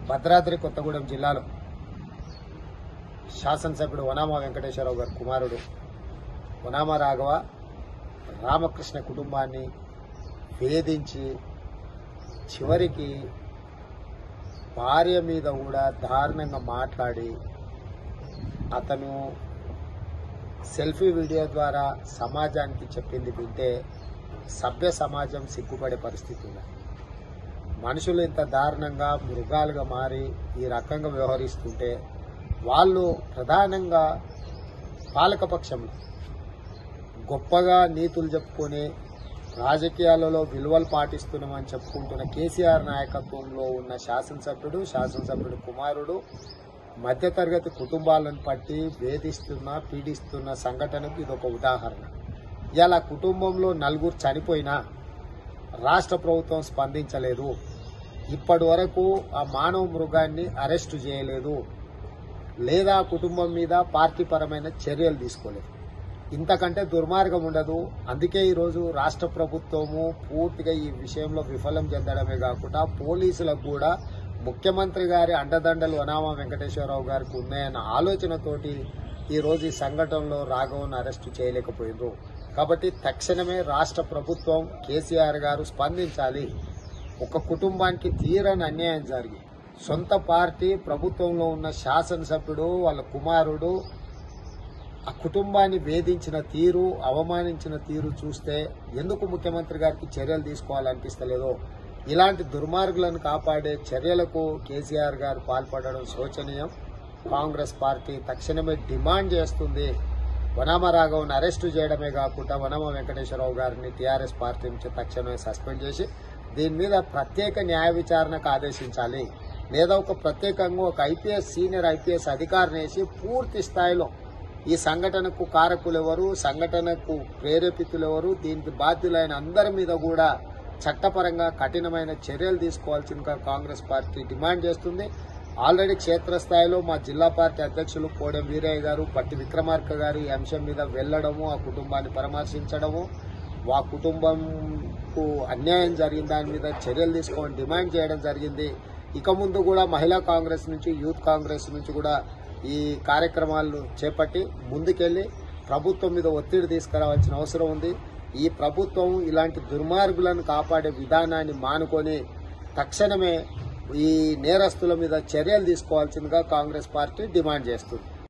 భద్రాద్రి కొత్తగూడెం జిల్లాలో శాసనసభ్యుడు వనామ వెంకటేశ్వరరావు గారి కుమారుడు వనామ రాఘవ రామకృష్ణ కుటుంబాన్ని వేధించి చివరికి భార్య మీద కూడా దారుణంగా మాట్లాడి అతను సెల్ఫీ వీడియో ద్వారా సమాజానికి చెప్పింది వింటే సభ్య సమాజం సిగ్గుపడే పరిస్థితి ఉంది మనుషులు ఇంత దారుణంగా మృగాలుగా మారి ఈ రకంగా వ్యవహరిస్తుంటే వాళ్ళు ప్రధానంగా పాలకపక్షంలో గొప్పగా నీతులు చెప్పుకొని రాజకీయాలలో విలువలు పాటిస్తున్నామని చెప్పుకుంటున్న కేసీఆర్ నాయకత్వంలో ఉన్న శాసనసభ్యుడు శాసనసభ్యుడు కుమారుడు మధ్యతరగతి కుటుంబాలను పట్టి వేధిస్తున్న పీడిస్తున్న సంఘటనకు ఇదొక ఉదాహరణ ఇలా కుటుంబంలో నలుగురు చనిపోయినా రాష్ట్ర ప్రభుత్వం స్పందించలేదు ఇప్పటి వరకు ఆ మానవ మృగాన్ని అరెస్టు చేయలేదు లేదా కుటుంబం మీద పార్టీ పరమైన చర్యలు తీసుకోలేదు ఇంతకంటే దుర్మార్గం ఉండదు అందుకే ఈరోజు రాష్ట్ర ప్రభుత్వము పూర్తిగా ఈ విషయంలో విఫలం చెందడమే కాకుండా పోలీసులకు కూడా ముఖ్యమంత్రి గారి అండదండలు వనామ వెంకటేశ్వరరావు గారికి ఉన్నాయన్న ఆలోచనతోటి ఈరోజు ఈ సంఘటనలో రాఘవన్ అరెస్టు చేయలేకపోయిండ్రు కాబట్టి తక్షణమే రాష్ట్ర ప్రభుత్వం కేసీఆర్ గారు స్పందించాలి ఒక కుటుంబానికి తీరని అన్యాయం జరిగి సొంత పార్టీ ప్రభుత్వంలో ఉన్న శాసనసభ్యుడు వాళ్ళ కుమారుడు ఆ కుటుంబాన్ని వేధించిన తీరు అవమానించిన తీరు చూస్తే ఎందుకు ముఖ్యమంత్రి గారికి చర్యలు తీసుకోవాలనిపిస్తలేదో ఇలాంటి దుర్మార్గులను కాపాడే చర్యలకు కేసీఆర్ గారు పాల్పడడం శోచనీయం కాంగ్రెస్ పార్టీ తక్షణమే డిమాండ్ చేస్తుంది వనామ రాఘవన్ అరెస్టు చేయడమే కాకుండా వనమ వెంకటేశ్వరరావు గారిని టీఆర్ఎస్ పార్టీ నుంచి తక్షణమే సస్పెండ్ చేసి దీని మీద ప్రత్యేక న్యాయ విచారణకు ఆదేశించాలి లేదా ఒక ప్రత్యేకంగా ఒక ఐపీఎస్ సీనియర్ ఐపీఎస్ అధికారిని వేసి పూర్తి స్థాయిలో ఈ సంఘటనకు కారకులు ఎవరు సంఘటనకు ప్రేరేపితులు ఎవరు దీనికి బాధ్యులైన అందరి మీద కూడా చట్టపరంగా కఠినమైన చర్యలు తీసుకోవాల్సిందిగా కాంగ్రెస్ పార్టీ డిమాండ్ చేస్తుంది ఆల్రెడీ క్షేత్రస్థాయిలో మా జిల్లా పార్టీ అధ్యక్షులు కోడెం వీరయ్య గారు పట్టి విక్రమార్క గారు ఈ అంశం మీద వెళ్లడము ఆ కుటుంబాన్ని పరామర్శించడము ఆ కుటుంబంకు అన్యాయం జరిగిన దాని మీద చర్యలు తీసుకోమని డిమాండ్ చేయడం జరిగింది ఇక ముందు కూడా మహిళా కాంగ్రెస్ నుంచి యూత్ కాంగ్రెస్ నుంచి కూడా ఈ కార్యక్రమాలను చేపట్టి ముందుకెళ్లి ప్రభుత్వం మీద ఒత్తిడి తీసుకురావాల్సిన అవసరం ఉంది ఈ ప్రభుత్వం ఇలాంటి దుర్మార్గులను కాపాడే విధానాన్ని మానుకొని తక్షణమే ఈ నేరస్తుల మీద చర్యలు తీసుకోవాల్సిందిగా కాంగ్రెస్ పార్టీ డిమాండ్ చేస్తుంది